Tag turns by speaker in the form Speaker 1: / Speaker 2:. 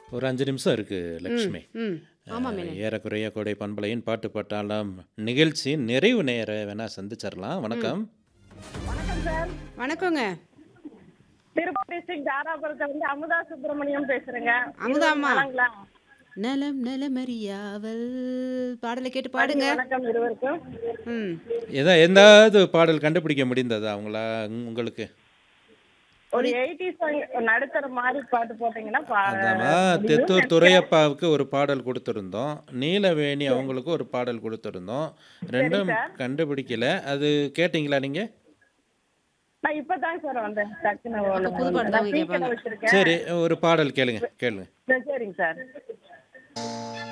Speaker 1: ஒரு அஞ்சு நிமிஷம் இருக்கு லக்ஷ்மி
Speaker 2: ம் ஆமாம் மேனே
Speaker 1: ஏறக்குறைய கோடை பண்பலையின் பாட்டு பட்டாளம் நிகழ்ச்சி நிறைவு நேர வேணா சந்திச்சிடலாம் வணக்கம்
Speaker 3: வணக்கம் சார்
Speaker 2: வணக்கங்க
Speaker 3: திருப்பூர் டிஸ்ட்ரிக்ட் தாராபுரத்தை வந்து அமுதா சுப்பிரமணியம் பேசுறேங்க
Speaker 2: அமுதாம்மா.
Speaker 3: வணக்கங்களா?
Speaker 2: நலம் நலமறியாவல் பாடலை கேட்டு பாடுங்க
Speaker 3: வணக்கம் இருவருக்கும்
Speaker 2: ம்
Speaker 1: ஏதா எந்தாவது பாடல் கண்டுபிடிக்க முடிந்ததா அவங்களா உங்களுக்கு
Speaker 3: ஒரு எயிட்டி சாங் நடுத்தர மாதிரி பாட்டு போட்டீங்கன்னா பா-
Speaker 1: அதாம்மா தெத்தூர் துரையப்பாவுக்கு ஒரு பாடல் கொடுத்துருந்தோம் நீலவேணி அவங்களுக்கு ஒரு பாடல் கொடுத்துருந்தோம் ரெண்டும் கண்டுபிடிக்கல அது கேட்டிங்களா நீங்க
Speaker 3: நான் இப்பதான் சார் வந்தேன் டக்குன்னு ஒண்ணு
Speaker 2: புது பாட்டு தான்
Speaker 3: நான் speaker ல
Speaker 2: கேட்பாங்க.
Speaker 3: வச்சிருக்கேன்
Speaker 1: சரி ஒரு பாடல் கேளுங்க கேளுங்க
Speaker 3: சரிங்க சார்